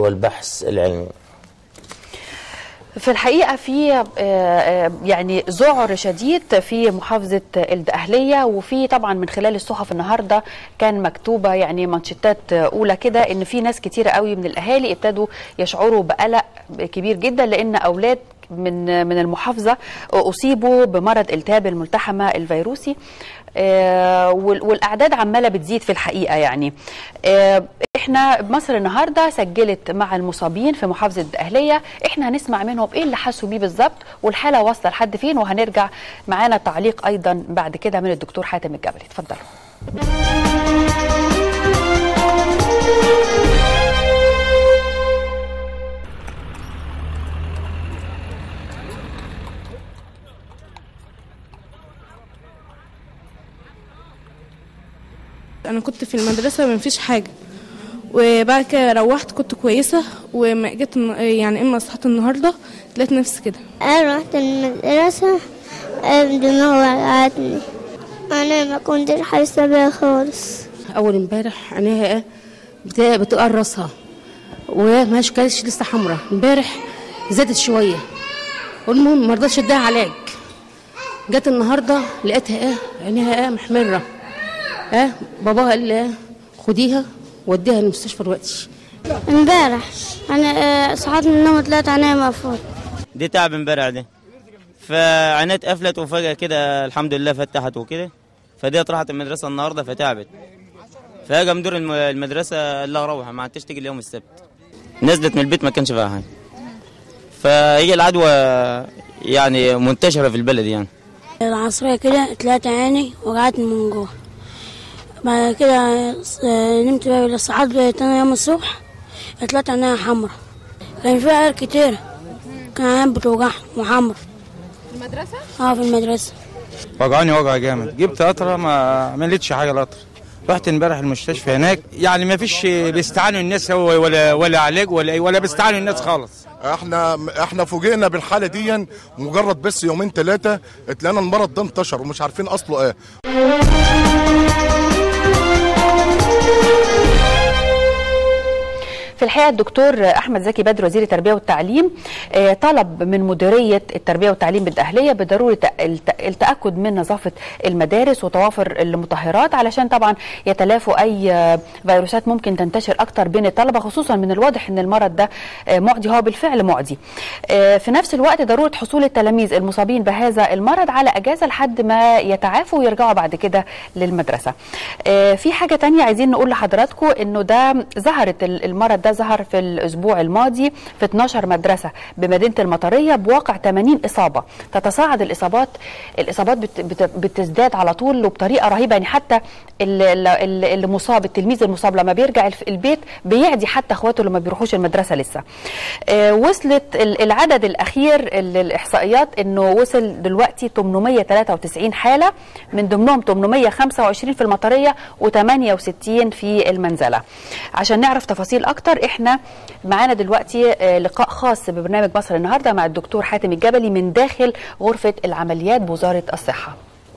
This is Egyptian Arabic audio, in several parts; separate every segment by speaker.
Speaker 1: والبحث العلمي
Speaker 2: في الحقيقة في آه، آه، يعني ذعر شديد في محافظة الدقهلية وفي طبعا من خلال الصحف النهاردة كان مكتوبة يعني منشطات أولى كده إن في ناس كتيرة قوي من الأهالي ابتدوا يشعروا بقلق كبير جدا لأن أولاد من من المحافظة أصيبوا بمرض التهاب الملتحمة الفيروسي آه، وال- والاعداد عماله بتزيد في الحقيقه يعني آه، احنا مصر النهارده سجلت مع المصابين في محافظه الدقهليه احنا هنسمع منهم ايه اللي حسوا بيه بالظبط والحاله واصله لحد فين وهنرجع معانا تعليق ايضا بعد كده من الدكتور حاتم الجبلي اتفضلوا
Speaker 3: انا كنت في المدرسه ما فيش حاجه وبعد كده روحت كنت كويسه وما جيت الن- يعني اما صحيت النهارده لقيت نفسي كده
Speaker 4: أنا رحت المدرسة دماغي وقعتني أنا ما كنتش حاسة بيها خالص
Speaker 5: اول امبارح عينيها ايه بت- بتقرصها وما كانتش لسه حمراء امبارح زادت شويه والمهم ما رضتش اديها علاج جت النهارده لقيتها ايه عينيها ايه محمره ايه باباها قال لي ايه خديها وديها المستشفى دلوقتي
Speaker 4: امبارح أنا صحيت من النوم طلعت عينيا مقفولة
Speaker 6: دي تعب امبارح دي فعينات قفلت وفجأة كده الحمد لله فتحت وكده فديت راحت المدرسة النهاردة فتعبت فاجى مدير الم- المدرسة قال لها روح ما عدتش تيجي اليوم السبت نزلت من البيت ما كانش فيها حاجة فهي العدوى يعني منتشرة في البلد يعني
Speaker 7: العصرية كده طلعت عيني وقعتني من جوه بعد كده آه، نمت بقى صحيت تاني يوم الصبح طلعت عينيا حمرا كان فيها عيال كتيرة كان عيال بتوجعهم وحمرا في المدرسة؟ اه في المدرسة
Speaker 8: وجعاني وجع جامد جبت قطره ما عملتش حاجه القطره رحت امبارح المستشفى هناك يعني ما فيش بيستعانوا الناس هو ولا ولا علاج ولا ولا بيستعانوا الناس خالص
Speaker 9: احنا احنا فوجئنا بالحاله دي مجرد بس يومين ثلاثه اتلاقينا المرض ده انتشر ومش عارفين اصله ايه
Speaker 2: في الحقيقه الدكتور احمد زكي بدر وزير التربيه والتعليم آه، طلب من مديريه التربيه والتعليم بالدقهليه بضروره الت- التاكد من نظافه المدارس وتوافر المطهرات علشان طبعا يتلافوا اي آه، فيروسات ممكن تنتشر اكتر بين الطلبه خصوصا من الواضح ان المرض ده آه، معدي هو بالفعل معدي آه، في نفس الوقت ضروره حصول التلاميذ المصابين بهذا المرض على اجازه لحد ما يتعافوا ويرجعوا بعد كده للمدرسه آه، في حاجه تانية عايزين نقول لحضراتكم انه ده ظهرت ال- المرض ده ظهر في الاسبوع الماضي في 12 مدرسه بمدينه المطريه بواقع 80 اصابه تتصاعد الاصابات الاصابات بت بت بتزداد على طول وبطريقه رهيبه يعني حتى ال- ال- ال- اللي مصاب التلميذ المصاب لما بيرجع الف- البيت بيعدي حتى اخواته اللي ما بيروحوش المدرسه لسه آه، وصلت ال- العدد الاخير ال- الاحصائيات انه وصل دلوقتي 893 حاله من ضمنهم 825 في المطريه و68 في المنزله عشان نعرف تفاصيل اكتر احنا معانا دلوقتي آه، لقاء خاص ببرنامج مصر النهارده مع الدكتور حاتم الجبلي من داخل غرفه العمليات بوزاره الصحه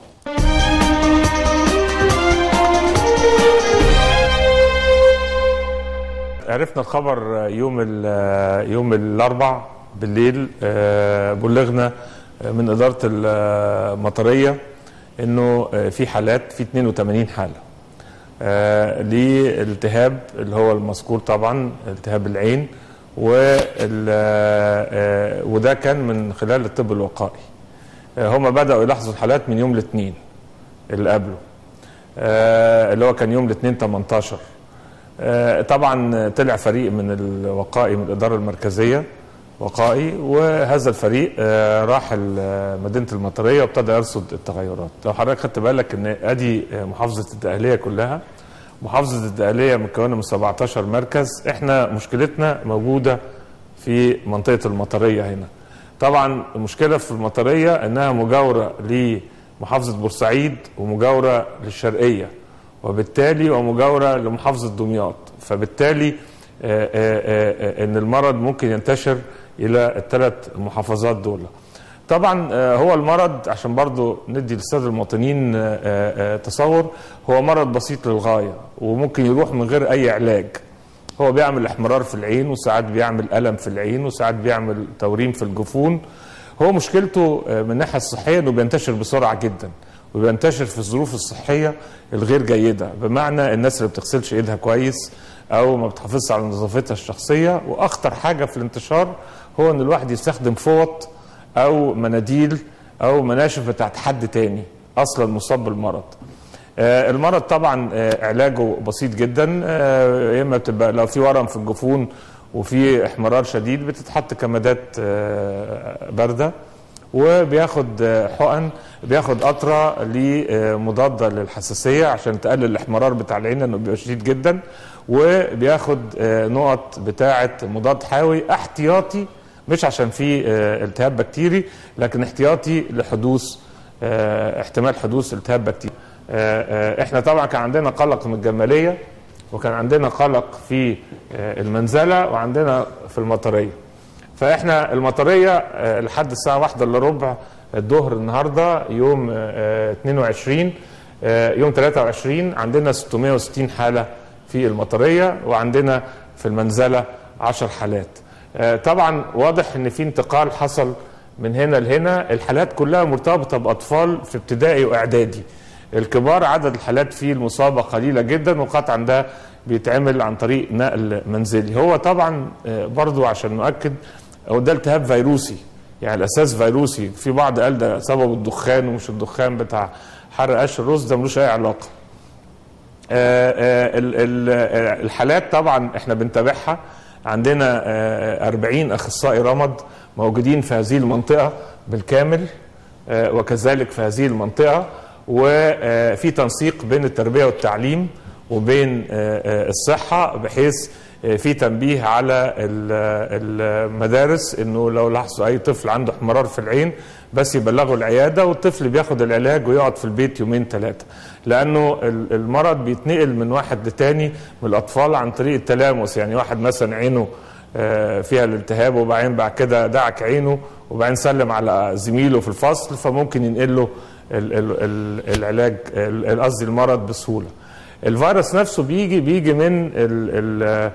Speaker 10: عرفنا الخبر يوم ال- يوم الاربع بالليل آه، بلغنا من اداره المطريه انه في حالات في 82 حاله آه، لالتهاب اللي هو المذكور طبعا التهاب العين وال- آه، وده كان من خلال الطب الوقائي آه، هم بداوا يلاحظوا الحالات من يوم الاثنين اللي قبله آه، اللي هو كان يوم الاثنين 18 آه، طبعا طلع فريق من الوقائي من الاداره المركزيه وقائي وهذا الفريق آه، راح ال- مدينه المطريه وابتدى يرصد التغيرات لو حضرتك خدت بالك ان ادي آه، محافظه الدقهليه كلها محافظه الدقهليه مكونه من 17 مركز احنا مشكلتنا موجوده في منطقه المطريه هنا طبعا المشكله في المطريه انها مجاوره لمحافظه بورسعيد ومجاوره للشرقيه وبالتالي ومجاوره لمحافظه دمياط فبالتالي آه، آه، آه، ان المرض ممكن ينتشر الى الثلاث محافظات دول طبعا آه، هو المرض عشان برضو ندي للساده المواطنين آه، آه، تصور هو مرض بسيط للغايه وممكن يروح من غير اي علاج هو بيعمل احمرار في العين وساعات بيعمل الم في العين وساعات بيعمل توريم في الجفون هو مشكلته آه، من الناحيه الصحيه انه بينتشر بسرعه جدا وبينتشر في الظروف الصحيه الغير جيده بمعنى الناس اللي بتغسلش ايدها كويس او ما بتحافظش على نظافتها الشخصيه واخطر حاجه في الانتشار هو ان الواحد يستخدم فوط او مناديل او مناشف بتاعت حد تاني اصلا مصاب بالمرض آه، المرض طبعا آه، علاجه بسيط جدا آه، يا اما بتبقى لو في ورم في الجفون وفي احمرار شديد بتتحط كمادات آه، بارده وبياخد آه، حقن بياخد قطره لمضاده للحساسيه عشان تقلل الاحمرار بتاع العين لانه بيبقى شديد جدا وبياخد آه، نقط بتاعه مضاد حيوي احتياطي مش عشان في آه، التهاب بكتيري لكن احتياطي لحدوث آه، احتمال حدوث التهاب بكتيري آه، آه، احنا طبعا كان عندنا قلق من الجماليه وكان عندنا قلق في آه، المنزله وعندنا في المطريه فاحنا المطريه آه، لحد الساعه واحدة الا ربع الظهر النهارده يوم آه، 22 آه، يوم 23 عندنا 660 حاله في المطريه وعندنا في المنزله 10 حالات آه، طبعا واضح ان في انتقال حصل من هنا لهنا الحالات كلها مرتبطه باطفال في ابتدائي واعدادي الكبار عدد الحالات فيه المصابه قليله جدا وقطعا ده بيتعمل عن طريق نقل منزلي هو طبعا آه، برضو عشان نؤكد هو ده التهاب فيروسي يعني الاساس فيروسي في بعض قال ده سبب الدخان ومش الدخان بتاع حرق قش الرز ده ملوش اي علاقه آه، آه، ال- ال- آه، الحالات طبعا احنا بنتابعها عندنا آه، 40 اخصائي رمد موجودين في هذه المنطقه بالكامل آه، وكذلك في هذه المنطقه وفي تنسيق بين التربيه والتعليم وبين آه، آه، الصحه بحيث آه، في تنبيه على ال- المدارس انه لو لاحظوا اي طفل عنده احمرار في العين بس يبلغوا العياده والطفل بياخد العلاج ويقعد في البيت يومين ثلاثه لانه ال- المرض بيتنقل من واحد لتاني من الاطفال عن طريق التلامس يعني واحد مثلا عينه آه، فيها الالتهاب وبعدين بعد كده دعك عينه وبعدين سلم على زميله في الفصل فممكن ينقل له ال- ال- ال- العلاج ال- قصدي المرض بسهوله. الفيروس نفسه بيجي بيجي من ال ال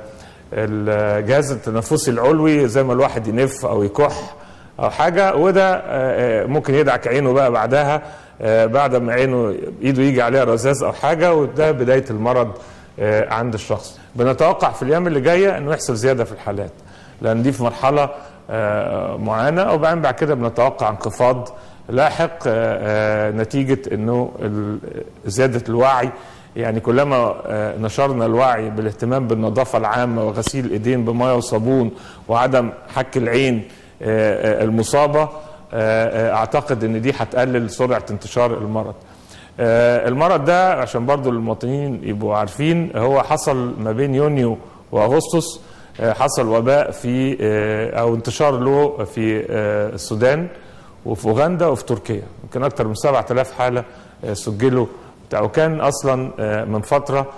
Speaker 10: الجهاز التنفسي العلوي زي ما الواحد ينف او يكح او حاجه وده آه، آه، ممكن يدعك عينه بقى بعدها آه، بعد ما عينه ايده يجي عليها رذاذ او حاجه وده بدايه المرض آه، عند الشخص بنتوقع في الايام اللي جايه انه يحصل زياده في الحالات لان دي في مرحله آه، معينه وبعدين بعد كده بنتوقع انخفاض لاحق آه، آه، نتيجه انه ال- زياده الوعي يعني كلما آه، نشرنا الوعي بالاهتمام بالنظافه العامه وغسيل الايدين بميه وصابون وعدم حك العين آه، آه، المصابه آه، آه، اعتقد ان دي هتقلل سرعه انتشار المرض. آه، المرض ده عشان برضو المواطنين يبقوا عارفين هو حصل ما بين يونيو واغسطس آه، حصل وباء في آه، او انتشار له في آه، السودان وفي اوغندا وفي تركيا يمكن اكثر من 7000 حاله آه، سجلوا بتاع وكان اصلا آه، من فتره آه،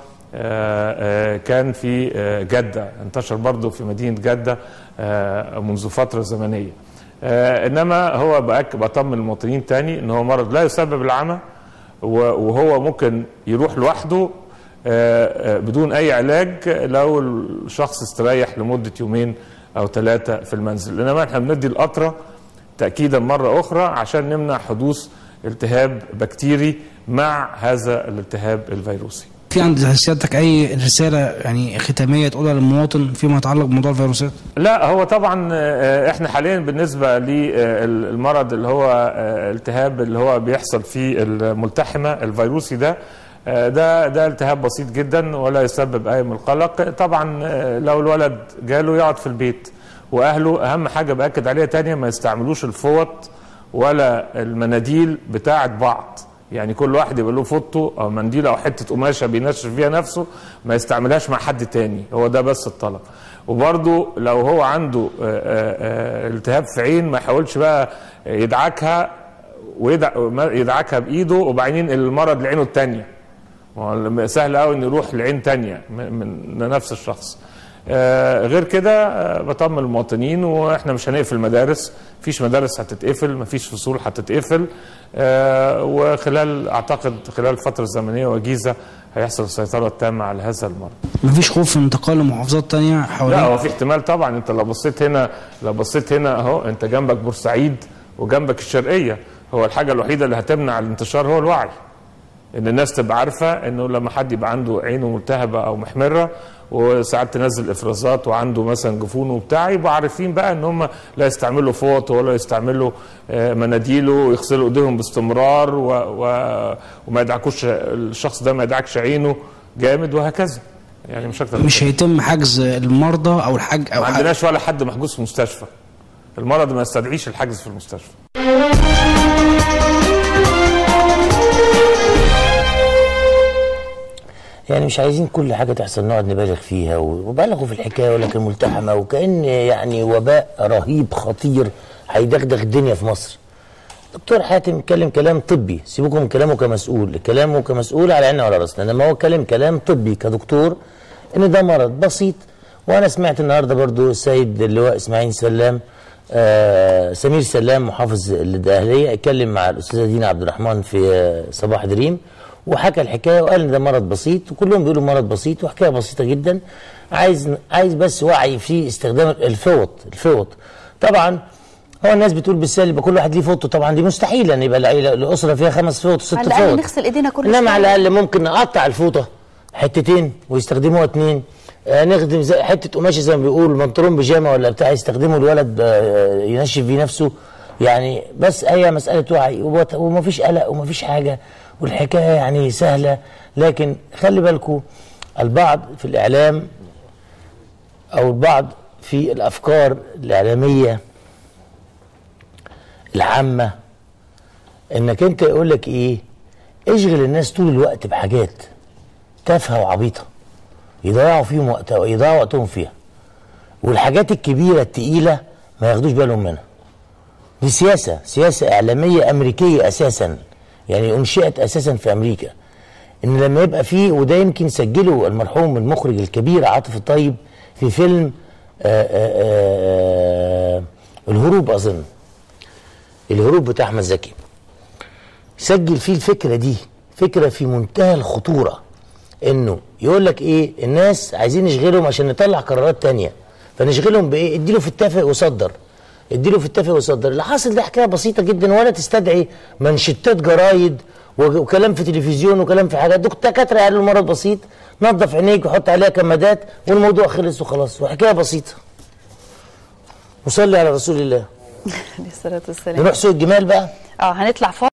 Speaker 10: آه، كان في آه، جده انتشر برضو في مدينه جده آه، منذ فتره زمنيه آه، انما هو بأك بطمن المواطنين تاني ان هو مرض لا يسبب العمى و- وهو ممكن يروح لوحده آه، آه، بدون اي علاج لو الشخص استريح لمده يومين او ثلاثه في المنزل انما احنا بندي القطره تاكيدا مره اخرى عشان نمنع حدوث التهاب بكتيري مع هذا الالتهاب الفيروسي
Speaker 1: في عند سيادتك اي رساله يعني ختاميه تقولها للمواطن فيما يتعلق بموضوع الفيروسات؟
Speaker 10: لا هو طبعا آه، احنا حاليا بالنسبه للمرض اللي هو آه، التهاب اللي هو بيحصل في الملتحمه الفيروسي ده آه، ده ده التهاب بسيط جدا ولا يسبب اي من القلق طبعا آه، لو الولد جاله يقعد في البيت واهله اهم حاجه باكد عليها تانية ما يستعملوش الفوط ولا المناديل بتاعه بعض يعني كل واحد يبقى له فوطه او منديل او حته قماشه بينشف فيها نفسه ما يستعملهاش مع حد تاني هو ده بس الطلب وبرضه لو هو عنده آه، آه، آه، التهاب في عين ما يحاولش بقى يدعكها ويدعكها بايده وبعدين ينقل المرض لعينه التانيه ما هو سهل قوي ان يروح لعين تانية من من نفس الشخص آه، غير كده آه، بطمن المواطنين واحنا مش هنقفل مدارس مفيش مدارس هتتقفل مفيش فصول هتتقفل آه، وخلال اعتقد خلال الفتره الزمنيه وجيزه هيحصل السيطره التامه على هذا المرض
Speaker 1: مفيش خوف من انتقال لمحافظات تانية
Speaker 10: لا
Speaker 1: حوالين
Speaker 10: هو في احتمال طبعا انت لو بصيت هنا لو بصيت هنا اهو انت جنبك بورسعيد وجنبك الشرقيه هو الحاجه الوحيده اللي هتمنع الانتشار هو الوعي ان الناس تبقى عارفه انه لما حد يبقى عنده عينه ملتهبه او محمره وساعات تنزل افرازات وعنده مثلا جفون وبتاع يبقوا عارفين بقى ان هم لا يستعملوا فوط ولا يستعملوا آه، مناديل ويغسلوا ايديهم باستمرار و... و... وما يدعكوش الشخص ده ما يدعكش عينه جامد وهكذا يعني مش اكتر من
Speaker 1: مش هيتم حجز المرضى او الحج او
Speaker 10: ما
Speaker 1: حج...
Speaker 10: عندناش ولا حد محجوز في مستشفى المرض ما يستدعيش الحجز في المستشفى
Speaker 11: يعني مش عايزين كل حاجة تحصل نقعد نبالغ فيها و- وبالغوا في الحكاية ولكن ملتحمة وكأن يعني وباء رهيب خطير هيدغدغ الدنيا في مصر دكتور حاتم اتكلم كلام طبي سيبوكم من كلامه كمسؤول كلامه كمسؤول على عيننا وعلى راسنا انما هو اتكلم كلام طبي كدكتور ان ده مرض بسيط وانا سمعت النهارده برضو السيد اللواء اسماعيل سلام آه سمير سلام محافظ الاهليه اتكلم مع الاستاذه دينا عبد الرحمن في آه، صباح دريم وحكى الحكايه وقال ان ده مرض بسيط وكلهم بيقولوا مرض بسيط وحكايه بسيطه جدا عايز عايز بس وعي في استخدام الفوط الفوط طبعا هو الناس بتقول بالسهل يبقى كل واحد ليه فوطه طبعا دي مستحيل ان يبقى العيله الاسره فيها خمس فوط وست
Speaker 2: على
Speaker 11: فوط
Speaker 2: الاقل نغسل ايدينا كل
Speaker 11: انما
Speaker 2: شوية.
Speaker 11: على الاقل ممكن نقطع الفوطه حتتين ويستخدموها اتنين آه نخدم زي حته قماشه زي ما بيقول منطلون بيجامه ولا بتاع يستخدمه الولد آه ينشف بيه نفسه يعني بس هي مساله وعي وبت- ومفيش قلق ومفيش حاجه والحكايه يعني سهله لكن خلي بالكم البعض في الاعلام او البعض في الافكار الاعلاميه العامه انك انت يقول لك ايه اشغل الناس طول الوقت بحاجات تافهه وعبيطه يضيعوا فيهم وقت يضيعوا وقتهم فيها والحاجات الكبيره التقيله ما ياخدوش بالهم منها دي سياسه سياسه اعلاميه امريكيه اساسا يعني انشئت اساسا في امريكا ان لما يبقى فيه وده يمكن سجله المرحوم المخرج الكبير عاطف الطيب في فيلم آآ آآ الهروب اظن الهروب بتاع احمد زكي سجل فيه الفكره دي فكره في منتهى الخطوره انه يقول لك ايه الناس عايزين نشغلهم عشان نطلع قرارات تانية فنشغلهم بايه اديله في التافه وصدر اديله في التافه وصدر اللي حاصل ده حكايه بسيطه جدا ولا تستدعي منشطات جرايد و- وكلام في تلفزيون وكلام في حاجات دكتور دكاتره قالوا المرض بسيط نظف عينيك وحط عليها كمادات والموضوع خلص وخلاص وحكايه بسيطه وصلي على رسول الله
Speaker 2: عليه الصلاه والسلام
Speaker 11: نروح سوق الجمال بقى
Speaker 2: اه هنطلع فاصل